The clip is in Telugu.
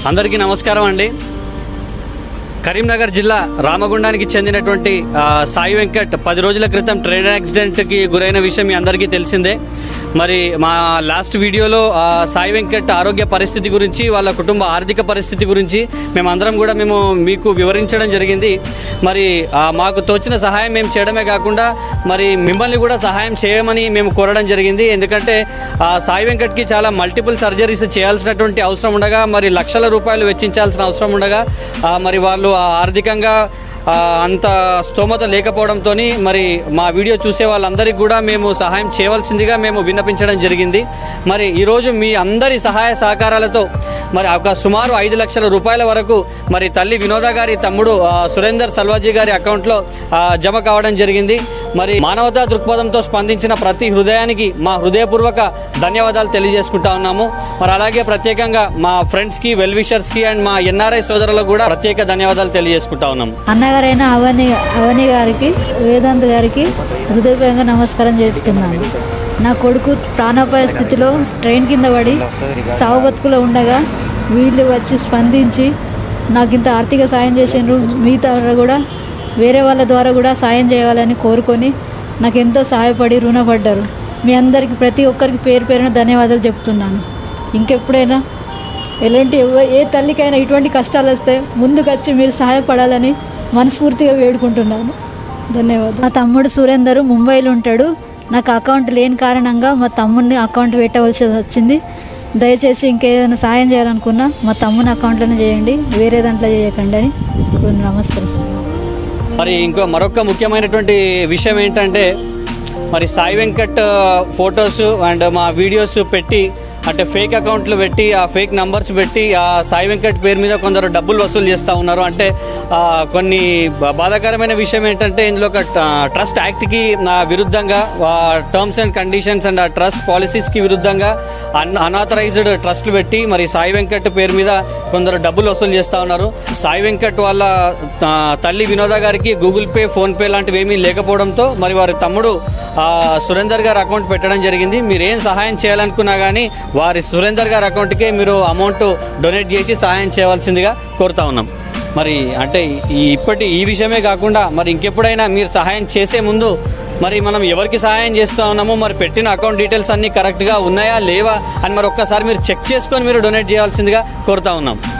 అందరికీ నమస్కారం అండి కరీంనగర్ జిల్లా రామగుండానికి చెందినటువంటి ఆ, సాయి వెంకట్ పది రోజుల క్రితం ట్రైన్ యాక్సిడెంట్కి గురైన విషయం మీ అందరికీ తెలిసిందే మరి మా లాస్ట్ వీడియోలో ఆ, సాయి వెంకట్ ఆరోగ్య పరిస్థితి గురించి వాళ్ళ కుటుంబ ఆర్థిక పరిస్థితి గురించి మేమందరం కూడా మేము మీకు వివరించడం జరిగింది మరి ఆ, మాకు తోచిన సహాయం మేము చేయడమే కాకుండా మరి మిమ్మల్ని కూడా సహాయం చేయమని మేము కోరడం జరిగింది ఎందుకంటే ఆ, సాయి వెంకట్కి చాలా మల్టిపుల్ సర్జరీస్ చేయాల్సినటువంటి అవసరం ఉండగా మరి లక్షల రూపాయలు వెచ్చించాల్సిన అవసరం ఉండగా ఆ, మరి వాళ్ళు ఆ ఆర్థికంగా ఆ, అంత స్తోమత లేకపోవడంతో మరి మా వీడియో చూసే వాళ్ళందరికీ కూడా మేము సహాయం చేయవలసిందిగా మేము విన్నపించడం జరిగింది మరి ఈరోజు మీ అందరి సహాయ సహకారాలతో మరి ఒక సుమారు ఐదు లక్షల రూపాయల వరకు మరి తల్లి వినోద గారి తమ్ముడు ఆ, సురేందర్ సల్వాజీ గారి అకౌంట్లో ఆ, జమ కావడం జరిగింది మరి మానవతా దృక్పథంతో స్పందించిన ప్రతి హృదయానికి మా హృదయపూర్వక ధన్యవాదాలు తెలియజేసుకుంటా ఉన్నాము మరి అలాగే ప్రత్యేకంగా మా ఫ్రెండ్స్కి వెల్ విషర్స్కి అండ్ మా ఎన్ఆర్ఐ సోదరులకు కూడా ప్రత్యేక ధన్యవాదాలు తెలియజేసుకుంటా ఉన్నాము అన్నగారైన అవని అవని గారికి వేదాంత్ గారికి హృదయపూర్వకంగా నమస్కారం చేస్తున్నాను నా కొడుకు ప్రాణాపాయ స్థితిలో ట్రైన్ కింద పడి సావు బతుకులో ఉండగా వీళ్ళు వచ్చి స్పందించి నాకు ఇంత ఆర్థిక సాయం చేసిండ్రు మిగతా వాళ్ళు కూడా వేరే వాళ్ళ ద్వారా కూడా సాయం చేయాలని కోరుకొని నాకు ఎంతో సహాయపడి రుణపడ్డారు మీ అందరికి ప్రతి ఒక్కరికి పేరు పేరున ధన్యవాదాలు చెప్తున్నాను ఇంకెప్పుడైనా ఎలాంటి ఎవ- ఏ తల్లికైనా ఇటువంటి కష్టాలు వస్తే ముందుకు వచ్చి మీరు సహాయపడాలని మనస్ఫూర్తిగా వేడుకుంటున్నాను ధన్యవాదాలు మా తమ్ముడు సురేందర్ ముంబైలో ఉంటాడు నాకు అకౌంట్ లేని కారణంగా మా తమ్ముడిని అకౌంట్ పెట్టవలసి వచ్చింది దయచేసి ఇంకేదైనా సాయం చేయాలనుకున్నా మా తమ్ముని అకౌంట్లోనే చేయండి వేరే దాంట్లో చేయకండి అని ఇప్పుడు నమస్కరిస్తున్నాను మరి ఇంకో మరొక ముఖ్యమైనటువంటి విషయం ఏంటంటే మరి సాయి వెంకట్ ఫొటోస్ అండ్ మా వీడియోస్ పెట్టి అంటే ఫేక్ అకౌంట్లు పెట్టి ఆ ఫేక్ నంబర్స్ పెట్టి ఆ సాయి వెంకట్ పేరు మీద కొందరు డబ్బులు వసూలు చేస్తూ ఉన్నారు అంటే ఆ, కొన్ని బా- బాధాకరమైన విషయం ఏంటంటే ఇందులో ఒక ట్రస్ట్ యాక్ట్కి విరుద్ధంగా టర్మ్స్ అండ్ కండిషన్స్ అండ్ ఆ ట్రస్ట్ పాలసీస్కి విరుద్ధంగా అన్ అనాథరైజ్డ్ ట్రస్ట్లు పెట్టి మరి సాయి వెంకట్ పేరు మీద కొందరు డబ్బులు వసూలు చేస్తూ ఉన్నారు సాయి వెంకట్ వాళ్ళ ఆ, తల్లి వినోద గారికి గూగుల్ పే ఫోన్పే లాంటివి ఏమీ లేకపోవడంతో మరి వారి తమ్ముడు ఆ, సురేందర్ గారు అకౌంట్ పెట్టడం జరిగింది మీరు ఏం సహాయం చేయాలనుకున్నా కానీ వారి సురేందర్ గారి అకౌంట్కే మీరు అమౌంట్ డొనేట్ చేసి సహాయం చేయవలసిందిగా కోరుతా ఉన్నాం మరి అంటే ఈ ఇప్పటి ఈ విషయమే కాకుండా మరి ఇంకెప్పుడైనా మీరు సహాయం చేసే ముందు మరి మనం ఎవరికి సహాయం చేస్తూ ఉన్నామో మరి పెట్టిన అకౌంట్ డీటెయిల్స్ అన్నీ కరెక్ట్గా ఉన్నాయా లేవా అని మరి ఒక్కసారి మీరు చెక్ చేసుకొని మీరు డొనేట్ చేయాల్సిందిగా కోరుతా ఉన్నాం